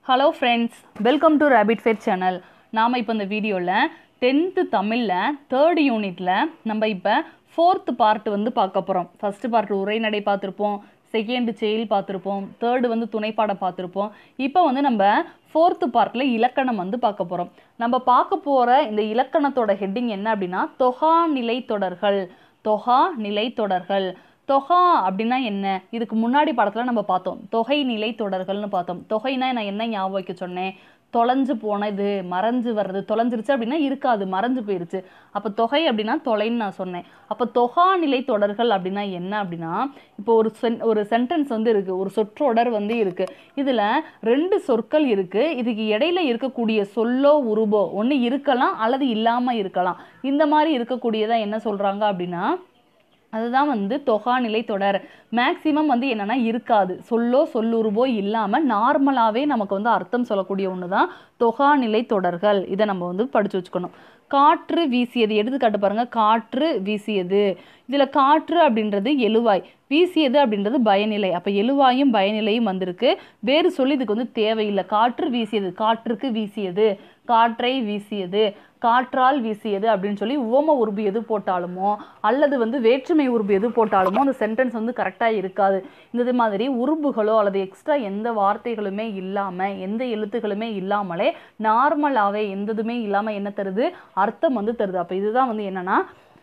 hello friends welcome to Rapid Fair channel நாம் இப்போ இந்த வீடியோவில் டென்த்து தமிழில் தேர்ட் யூனிட்டில் நம்ம இப்போ ஃபோர்த்து பார்ட் வந்து பார்க்க போகிறோம் ஃபஸ்ட்டு பார்ட் உரைநடை பார்த்துருப்போம் செகண்டு செயல் பார்த்துருப்போம் தேர்டு வந்து துணைப்பாடம் பார்த்துருப்போம் இப்போ வந்து நம்ம ஃபோர்த்து பார்ட்டில் இலக்கணம் வந்து பார்க்க போகிறோம் நம்ம பார்க்க போகிற இந்த இலக்கணத்தோட ஹெட்டிங் என்ன அப்படின்னா தொகா நிலை தொடர்கள் தொகா நிலை தொடர்கள் தொகா அப்படின்னா என்ன இதுக்கு முன்னாடி படத்தில் நம்ம பார்த்தோம் தொகை நிலை தொடர்கள்னு பார்த்தோம் தொகைனா நான் என்ன ஞாபகம் வைக்க சொன்னேன் தொலைஞ்சு போனது மறைஞ்சு வர்றது தொலைஞ்சிருச்சு அப்படின்னா இருக்காது மறைஞ்சு போயிருச்சு அப்போ தொகை அப்படின்னா தொலைன்னு நான் சொன்னேன் அப்போ தொகா நிலை தொடர்கள் அப்படின்னா என்ன அப்படின்னா இப்போ ஒரு சென் ஒரு சென்டென்ஸ் வந்து இருக்குது ஒரு சொற்றொடர் வந்து இருக்குது இதில் ரெண்டு சொற்கள் இருக்குது இதுக்கு இடையில இருக்கக்கூடிய சொல்லோ உருவோ ஒன்று இருக்கலாம் அல்லது இல்லாமல் இருக்கலாம் இந்த மாதிரி இருக்கக்கூடியதான் என்ன சொல்கிறாங்க அப்படின்னா அதுதான் வந்து தொகாநிலை தொடர் மேக்சிமம் வந்து என்னன்னா இருக்காது சொல்லோ சொல்லுருவோ இல்லாமல் நார்மலாகவே நமக்கு வந்து அர்த்தம் சொல்லக்கூடிய ஒன்று தான் தொகாநிலை தொடர்கள் இதை நம்ம வந்து படித்து வச்சுக்கணும் காற்று வீசியது எடுத்துக்காட்டு பாருங்க காற்று வீசியது இதில் காற்று அப்படின்றது எழுவாய் வீசியது அப்படின்றது பயனிலை அப்போ எழுவாயும் பயனிலையும் வந்திருக்கு வேறு சொல்லி இதுக்கு வந்து தேவையில்லை காற்று வீசியது காற்றுக்கு வீசியது காற்றை வீசியது காற்றால் வீசியது அப்படின்னு சொல்லி உவம உருபு எது போட்டாலுமோ அல்லது வந்து வேற்றுமை உருபு எது போட்டாலுமோ அந்த சென்டென்ஸ் வந்து கரெக்டாக இருக்காது இந்த மாதிரி உருபுகளோ அல்லது எக்ஸ்ட்ரா எந்த வார்த்தைகளுமே இல்லாமல் எந்த எழுத்துக்களுமே இல்லாமலே நார்மலாகவே எந்ததுமே இல்லாமல் என்ன தருது அர்த்தம் வந்து தருது அப்போ இதுதான் வந்து என்னன்னா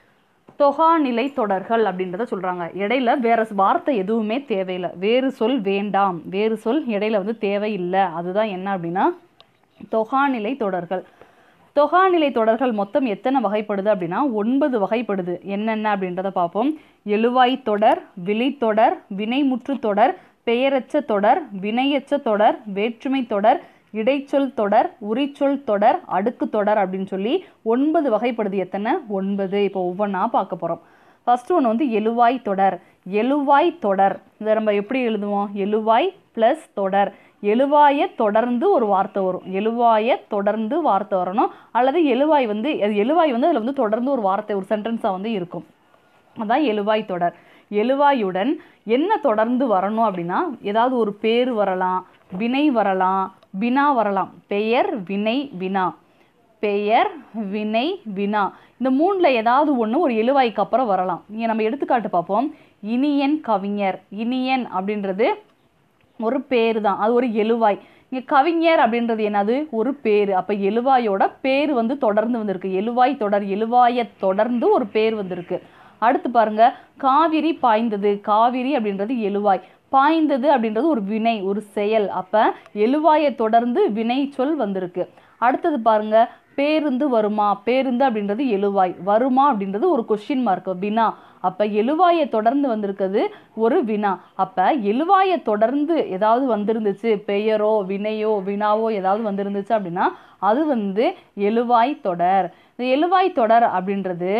தொகாநிலை தொடர்கள் அப்படின்றத சொல்கிறாங்க இடையில வேற வார்த்தை எதுவுமே தேவையில்லை வேறு சொல் வேண்டாம் வேறு சொல் இடையில வந்து தேவையில்லை அதுதான் என்ன அப்படின்னா தொகாநிலை தொடர்கள் தொகாநிலை தொடர்கள் மொத்தம் எத்தனை வகைப்படுது அப்படின்னா ஒன்பது வகைப்படுது என்னென்ன அப்படின்றத பார்ப்போம் எழுவாய் தொடர் விழித்தொடர் வினைமுற்று தொடர் பெயரச்ச தொடர் வினையச்ச தொடர் வேற்றுமை தொடர் இடைச்சொல் தொடர் உரிச்சொல் தொடர் அடுக்கு தொடர் அப்படின்னு சொல்லி ஒன்பது வகைப்படுது எத்தனை ஒன்பது இப்போ ஒவ்வொன்றா பார்க்க போகிறோம் ஃபர்ஸ்ட் ஒன்று வந்து எழுவாய் தொடர் எழுவாய் தொடர் இதை நம்ம எப்படி எழுதுவோம் எழுவாய் ப்ளஸ் தொடர் எழுவாய தொடர்ந்து ஒரு வார்த்தை வரும் எழுவாய தொடர்ந்து வார்த்தை வரணும் அல்லது எழுவாய் வந்து அது எழுவாய் வந்து அதில் வந்து தொடர்ந்து ஒரு வார்த்தை ஒரு சென்டென்ஸாக வந்து இருக்கும் அதான் எழுவாய் தொடர் எழுவாயுடன் என்ன தொடர்ந்து வரணும் அப்படின்னா ஏதாவது ஒரு பேர் வரலாம் வினை வரலாம் வினா வரலாம் பெயர் வினை வினா பெயர் வினை வினா இந்த மூணில் ஏதாவது ஒன்று ஒரு எழுவாய்க்கு அப்புறம் வரலாம் இங்கே நம்ம எடுத்துக்காட்டு பார்ப்போம் இனியன் கவிஞர் இனியன் அப்படின்றது ஒரு பேர் தான் அது ஒரு எழுவாய் இங்கே கவிஞர் அப்படின்றது என்னது ஒரு பேர் அப்போ எழுவாயோட பேர் வந்து தொடர்ந்து வந்திருக்கு எழுவாய் தொடர் எழுவாயை தொடர்ந்து ஒரு பேர் வந்திருக்கு அடுத்து பாருங்க காவிரி பாய்ந்தது காவிரி அப்படின்றது எழுவாய் பாய்ந்தது அப்படின்றது ஒரு வினை ஒரு செயல் அப்போ எழுவாயை தொடர்ந்து வினை சொல் வந்திருக்கு அடுத்தது பாருங்க பேருந்து வருமா பேருந்து அப்படின்றது எழுவாய் வருமா அப்படின்றது ஒரு கொஷின் மார்க் வினா அப்போ எழுவாயை தொடர்ந்து வந்திருக்கிறது ஒரு வினா அப்போ எழுவாயை தொடர்ந்து ஏதாவது வந்திருந்துச்சு பெயரோ வினையோ வினாவோ ஏதாவது வந்திருந்துச்சு அப்படின்னா அது வந்து எழுவாய் தொடர் இந்த எழுவாய் தொடர் அப்படின்றது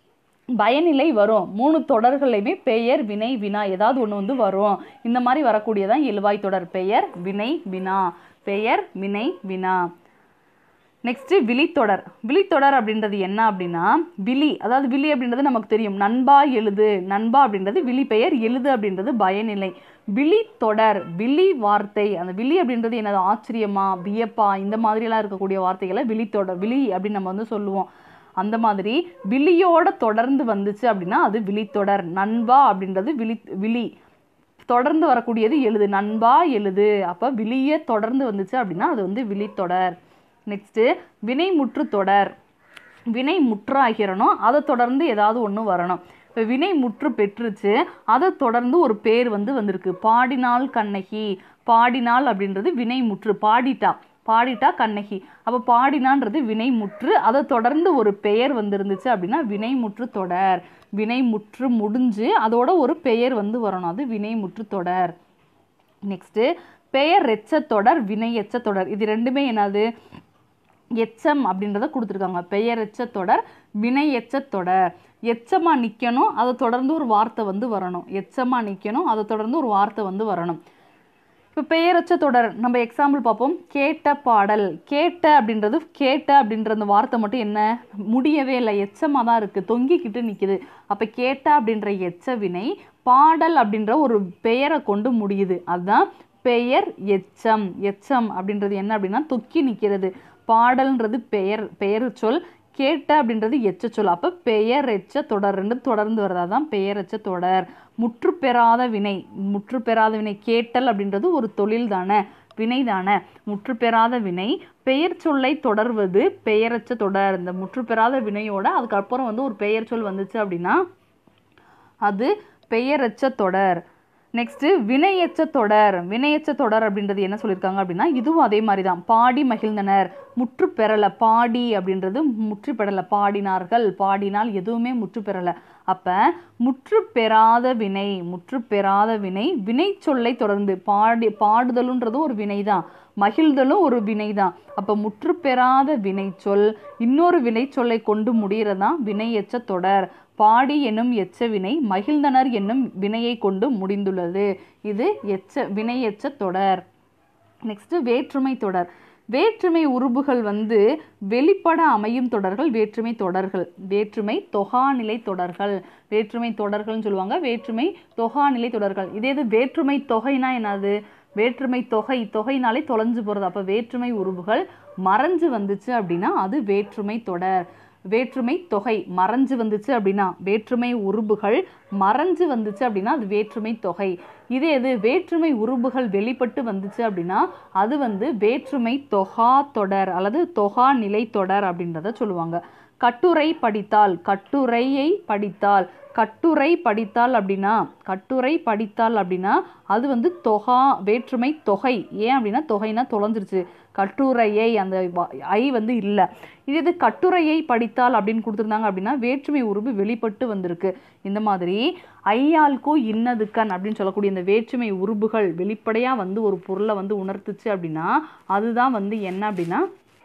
பயனிலை வரும் மூணு தொடர்களையுமே பெயர் வினை வினா ஏதாவது ஒன்று வந்து வரும் இந்த மாதிரி வரக்கூடியதான் எழுவாய் தொடர் பெயர் வினை வினா பெயர் வினை வினா நெக்ஸ்ட்டு விழித்தொடர் விழித்தொடர் அப்படின்றது என்ன அப்படின்னா விழி அதாவது விழி அப்படின்றது நமக்கு தெரியும் நண்பா எழுது நண்பா அப்படின்றது விழி பெயர் எழுது அப்படின்றது பயனிலை விழித்தொடர் விழி வார்த்தை அந்த விழி அப்படின்றது என்னது ஆச்சரியமா வியப்பா இந்த மாதிரியெல்லாம் இருக்கக்கூடிய வார்த்தைகளை விழித்தொடர் விழி அப்படின்னு நம்ம வந்து சொல்லுவோம் அந்த மாதிரி விழியோட தொடர்ந்து வந்துச்சு அப்படின்னா அது விழித்தொடர் நண்பா அப்படின்றது விழி விழி தொடர்ந்து வரக்கூடியது எழுது நண்பா எழுது அப்போ விழிய தொடர்ந்து வந்துச்சு அப்படின்னா அது வந்து விழித்தொடர் நெக்ஸ்ட்டு வினை முற்று தொடர் வினை முற்றாகிறணும் அதை தொடர்ந்து ஏதாவது ஒன்று வரணும் இப்போ வினை முற்று பெற்றுச்சு அதை தொடர்ந்து ஒரு பேர் வந்து வந்திருக்கு பாடினாள் கண்ணகி பாடினாள் அப்படின்றது வினை முற்று பாடிட்டா பாடிட்டா கண்ணகி அப்போ பாடினான்றது வினை முற்று அதை தொடர்ந்து ஒரு பெயர் வந்திருந்துச்சு அப்படின்னா வினை முற்று தொடர் வினை முற்று முடிஞ்சு அதோட ஒரு பெயர் வந்து வரணும் அது வினை முற்று தொடர் நெக்ஸ்ட்டு பெயர் எச்ச தொடர் வினை எச்ச தொடர் இது ரெண்டுமே என்னது எச்சம் அப்படின்றத கொடுத்துருக்காங்க பெயர் எச்ச தொடர் வினை எச்ச தொடர் எச்சமாக நிற்கணும் அதை தொடர்ந்து ஒரு வார்த்தை வந்து வரணும் எச்சமாக நிற்கணும் அதை தொடர்ந்து ஒரு வார்த்தை வந்து வரணும் இப்போ பெயரச்ச தொடர் நம்ம எக்ஸாம்பிள் பார்ப்போம் கேட்ட பாடல் கேட்ட அப்படின்றது கேட்ட அப்படின்ற அந்த வார்த்தை மட்டும் என்ன முடியவே இல்லை எச்சமாக தான் இருக்குது தொங்கிக்கிட்டு நிற்கிது அப்போ கேட்ட அப்படின்ற எச்ச வினை பாடல் அப்படின்ற ஒரு பெயரை கொண்டு முடியுது அதுதான் பெயர் எச்சம் எச்சம் அப்படின்றது என்ன அப்படின்னா தொக்கி நிற்கிறது பாடல்ன்றது பெயர் பெயர் சொல் கேட்ட அப்படின்றது எச்ச சொல் அப்போ பெயர் எச்ச தொடர் ரெண்டு தொடர்ந்து வர்றதா தான் பெயர் எச்ச தொடர் முற்று பெறாத வினை முற்று பெறாத வினை கேட்டல் அப்படின்றது ஒரு தொழில் தானே வினை தானே முற்று பெறாத வினை பெயர் சொல்லை தொடர்வது பெயரச்ச தொடர் இந்த முற்று பெறாத வினையோட அதுக்கப்புறம் வந்து ஒரு பெயர் சொல் வந்துச்சு அப்படின்னா அது பெயரச்ச தொடர் நெக்ஸ்ட்டு வினையச்ச தொடர் வினையச்ச தொடர் அப்படின்றது என்ன சொல்லியிருக்காங்க அப்படின்னா இதுவும் அதே மாதிரி தான் பாடி மகிழ்ந்தனர் முற்று பெறலை பாடி அப்படின்றது முற்று பெறலை பாடினார்கள் பாடினால் எதுவுமே முற்று பெறலை அப்போ முற்று பெறாத வினை முற்று பெறாத வினை வினை சொல்லை தொடர்ந்து பாடி பாடுதலுன்றது ஒரு வினை தான் மகிழ்தலும் ஒரு வினை தான் அப்போ முற்று பெறாத வினை சொல் இன்னொரு வினை சொல்லை கொண்டு முடிகிறதான் வினையச்ச தொடர் பாடி என்னும் எச்ச வினை மகிழ்ந்தனர் என்னும் வினையை கொண்டு முடிந்துள்ளது இது எச்ச வினையச்ச தொடர் நெக்ஸ்ட் வேற்றுமை தொடர் வேற்றுமை உருபுகள் வந்து வெளிப்பட அமையும் தொடர்கள் வேற்றுமை தொடர்கள் வேற்றுமை தொகாநிலை தொடர்கள் வேற்றுமை தொடர்கள்னு சொல்லுவாங்க வேற்றுமை தொகாநிலை தொடர்கள் இதே இது வேற்றுமை தொகைனா என்னது வேற்றுமை தொகை தொகைனாலே தொலைஞ்சு போகிறது அப்போ வேற்றுமை உருபுகள் மறைஞ்சு வந்துச்சு அப்படின்னா அது வேற்றுமை தொடர் வேற்றுமை தொகை மறைஞ்சு வந்துச்சு அப்படின்னா வேற்றுமை உருபுகள் மறைஞ்சு வந்துச்சு அப்படின்னா அது வேற்றுமை தொகை இதே இது வேற்றுமை உருபுகள் வெளிப்பட்டு வந்துச்சு அப்படின்னா அது வந்து வேற்றுமை தொகா தொடர் அல்லது தொகா நிலை தொடர் அப்படின்றத சொல்லுவாங்க கட்டுரை படித்தால் கட்டுரையை படித்தால் கட்டுரை படித்தால் அப்படின்னா கட்டுரை படித்தால் அப்படின்னா அது வந்து தொகா வேற்றுமை தொகை ஏன் அப்படின்னா தொகைனா தொலைஞ்சிருச்சு கட்டுரையை அந்த வ- ஐ வந்து இல்லை இது இது கட்டுரையை படித்தால் அப்படின்னு கொடுத்துருந்தாங்க அப்படின்னா வேற்றுமை உருவு வெளிப்பட்டு வந்திருக்கு இந்த மாதிரி ஐயாளுக்கும் இன்னதுக்கன் அப்படின்னு சொல்லக்கூடிய இந்த வேற்றுமை உருபுகள் வெளிப்படையாக வந்து ஒரு பொருளை வந்து உணர்த்துச்சு அப்படின்னா அதுதான் வந்து என்ன அப்படின்னா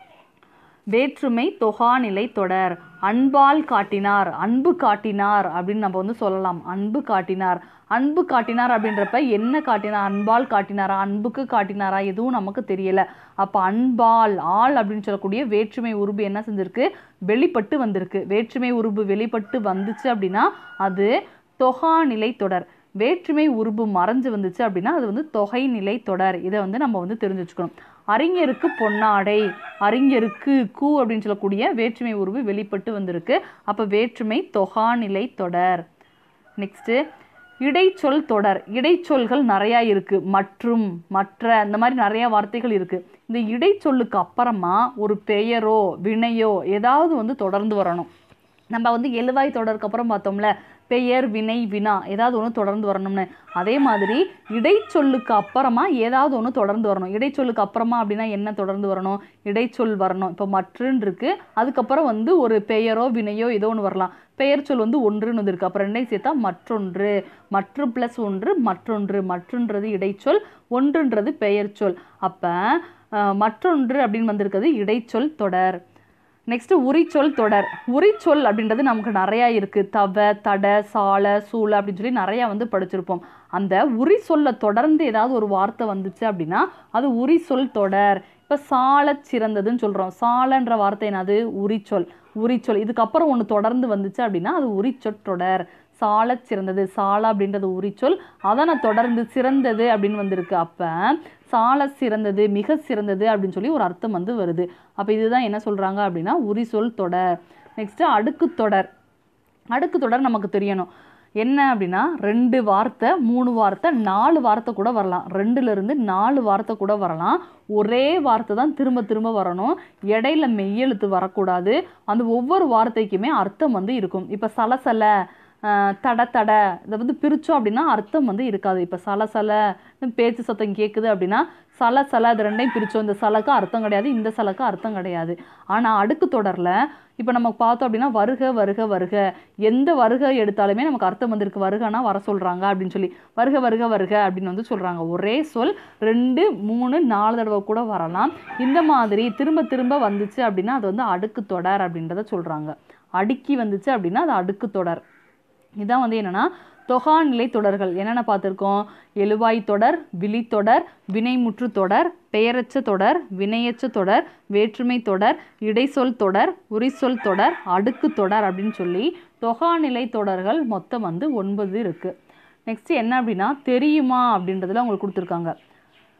வேற்றுமை தொகாநிலை தொடர் அன்பால் காட்டினார் அன்பு காட்டினார் அப்படின்னு நம்ம வந்து சொல்லலாம் அன்பு காட்டினார் அன்பு காட்டினார் அப்படின்றப்ப என்ன காட்டினார் அன்பால் காட்டினாரா அன்புக்கு காட்டினாரா எதுவும் நமக்கு தெரியல அப்போ அன்பால் ஆள் அப்படின்னு சொல்லக்கூடிய வேற்றுமை உருபு என்ன செஞ்சிருக்கு வெளிப்பட்டு வந்திருக்கு வேற்றுமை உருபு வெளிப்பட்டு வந்துச்சு அப்படின்னா அது தொகாநிலை தொடர் வேற்றுமை உருபு மறைஞ்சு வந்துச்சு அப்படின்னா அது வந்து தொகை நிலை தொடர் இதை வந்து நம்ம வந்து தெரிஞ்சு வச்சுக்கணும் அறிஞருக்கு பொன்னாடை அறிஞருக்கு கூ அப்படின்னு சொல்லக்கூடிய வேற்றுமை உருவு வெளிப்பட்டு வந்திருக்கு அப்போ வேற்றுமை தொகாநிலை தொடர் நெக்ஸ்ட்டு இடைச்சொல் தொடர் இடைச்சொல்கள் நிறையா இருக்குது மற்றும் மற்ற இந்த மாதிரி நிறையா வார்த்தைகள் இருக்குது இந்த இடைச்சொல்லுக்கு அப்புறமா ஒரு பெயரோ வினையோ ஏதாவது வந்து தொடர்ந்து வரணும் நம்ம வந்து எழுவாய் தொடருக்கு அப்புறம் பார்த்தோம்ல பெயர் வினை வினா ஏதாவது ஒன்று தொடர்ந்து வரணும்னு அதே மாதிரி இடைச்சொல்லுக்கு அப்புறமா ஏதாவது ஒன்று தொடர்ந்து வரணும் இடைச்சொல்லுக்கு அப்புறமா அப்படின்னா என்ன தொடர்ந்து வரணும் இடைச்சொல் வரணும் இப்போ மற்றுன்னு இருக்கு அதுக்கப்புறம் வந்து ஒரு பெயரோ வினையோ ஏதோ ஒன்று வரலாம் பெயர் சொல் வந்து ஒன்றுன்னு வந்திருக்கு அப்புறம் ரெண்டையும் சேர்த்தா மற்றொன்று மற்று ப்ளஸ் ஒன்று மற்றொன்று மற்றுன்றது இடைச்சொல் ஒன்றுன்றது பெயர் சொல் அப்போ மற்றொன்று அப்படின்னு வந்திருக்கிறது இடைச்சொல் தொடர் நெக்ஸ்ட் உரிச்சொல் தொடர் உரிச்சொல் அப்படின்றது நமக்கு நிறையா இருக்குது தவ தட சால சூழ அப்படின்னு சொல்லி நிறையா வந்து படிச்சிருப்போம் அந்த உரி சொல்ல தொடர்ந்து ஏதாவது ஒரு வார்த்தை வந்துச்சு அப்படின்னா அது உரிச்சொல் தொடர் இப்போ சாலச் சிறந்ததுன்னு சொல்கிறோம் சாலன்ற வார்த்தை என்னது உரிச்சொல் உரிச்சொல் இதுக்கப்புறம் ஒன்று தொடர்ந்து வந்துச்சு அப்படின்னா அது உரிச்சொற்றொடர் சாலச் சிறந்தது சால அப்படின்றது உரிச்சொல் அதை நான் தொடர்ந்து சிறந்தது அப்படின்னு வந்திருக்கு அப்போ சால சிறந்தது மிக சிறந்தது அப்படின்னு சொல்லி ஒரு அர்த்தம் வந்து வருது அப்போ இதுதான் என்ன சொல்கிறாங்க அப்படின்னா உரிசொல் தொடர் நெக்ஸ்ட்டு அடுக்கு தொடர் அடுக்கு தொடர் நமக்கு தெரியணும் என்ன அப்படின்னா ரெண்டு வார்த்தை மூணு வார்த்தை நாலு வார்த்தை கூட வரலாம் ரெண்டுலேருந்து நாலு வார்த்தை கூட வரலாம் ஒரே வார்த்தை தான் திரும்ப திரும்ப வரணும் இடையில மெய்யெழுத்து வரக்கூடாது அந்த ஒவ்வொரு வார்த்தைக்குமே அர்த்தம் வந்து இருக்கும் இப்போ சலசல ஆஹ் தட தட இதை வந்து பிரித்தோம் அப்படின்னா அர்த்தம் வந்து இருக்காது இப்போ சலசல பேச்சு சத்தம் கேட்குது அப்படின்னா சல சல இது ரெண்டையும் பிரித்தோம் இந்த சலக்கு அர்த்தம் கிடையாது இந்த சலக்கு அர்த்தம் கிடையாது ஆனால் அடுக்கு தொடரில் இப்போ நம்ம பார்த்தோம் அப்படின்னா வருக வருக வருக எந்த வருக எடுத்தாலுமே நமக்கு அர்த்தம் வந்திருக்கு வருகனா வர சொல்கிறாங்க அப்படின்னு சொல்லி வருக வருக வருக அப்படின்னு வந்து சொல்கிறாங்க ஒரே சொல் ரெண்டு மூணு நாலு தடவை கூட வரலாம் இந்த மாதிரி திரும்ப திரும்ப வந்துச்சு அப்படின்னா அது வந்து அடுக்கு தொடர் அப்படின்றத சொல்கிறாங்க அடுக்கி வந்துச்சு அப்படின்னா அது அடுக்கு தொடர் இதான் வந்து என்னன்னா தொகாநிலை தொடர்கள் என்னென்ன பார்த்துருக்கோம் எழுவாய் தொடர் விழித்தொடர் வினைமுற்று தொடர் பெயரச்ச தொடர் வினையச்ச தொடர் வேற்றுமை தொடர் இடைச்சொல் தொடர் உரிச்சொல் தொடர் அடுக்கு தொடர் அப்படின்னு சொல்லி தொகாநிலை தொடர்கள் மொத்தம் வந்து ஒன்பது இருக்குது நெக்ஸ்ட் என்ன அப்படின்னா தெரியுமா அப்படின்றதுல உங்களுக்கு கொடுத்துருக்காங்க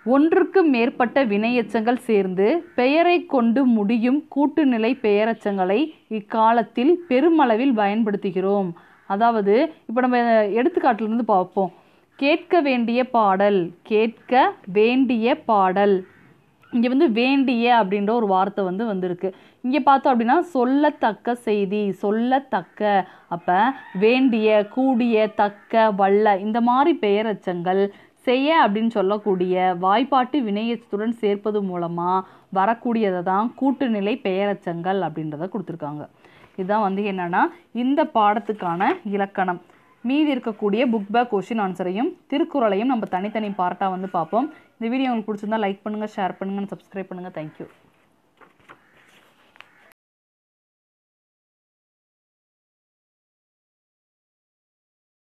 ஒன்றுக்கு மேற்பட்ட வினையெச்சங்கள் சேர்ந்து பெயரை கொண்டு முடியும் கூட்டுநிலை பெயரெச்சங்களை இக்காலத்தில் பெருமளவில் பயன்படுத்துகிறோம் அதாவது இப்போ நம்ம எடுத்துக்காட்டுலேருந்து பார்ப்போம் கேட்க வேண்டிய பாடல் கேட்க வேண்டிய பாடல் இங்கே வந்து வேண்டிய அப்படின்ற ஒரு வார்த்தை வந்து வந்திருக்கு இங்கே பார்த்தோம் அப்படின்னா சொல்லத்தக்க செய்தி சொல்லத்தக்க அப்போ வேண்டிய கூடிய தக்க வல்ல இந்த மாதிரி பெயரச்சங்கள் செய்ய அப்படின்னு சொல்லக்கூடிய வாய்ப்பாட்டு வினையத்துடன் சேர்ப்பது மூலமாக வரக்கூடியதை தான் கூட்டுநிலை பெயரச்சங்கள் அப்படின்றத கொடுத்துருக்காங்க இதுதான் வந்து என்னன்னா இந்த பாடத்துக்கான இலக்கணம் மீதி இருக்கக்கூடிய புக் பேக் கொஷின் ஆன்சரையும் திருக்குறளையும் நம்ம தனித்தனி பார்ட்டாக வந்து பார்ப்போம் இந்த வீடியோ உங்களுக்கு பிடிச்சிருந்தா லைக் பண்ணுங்கள் ஷேர் பண்ணுங்கள் சப்ஸ்கிரைப் பண்ணுங்கள் தேங்க்யூ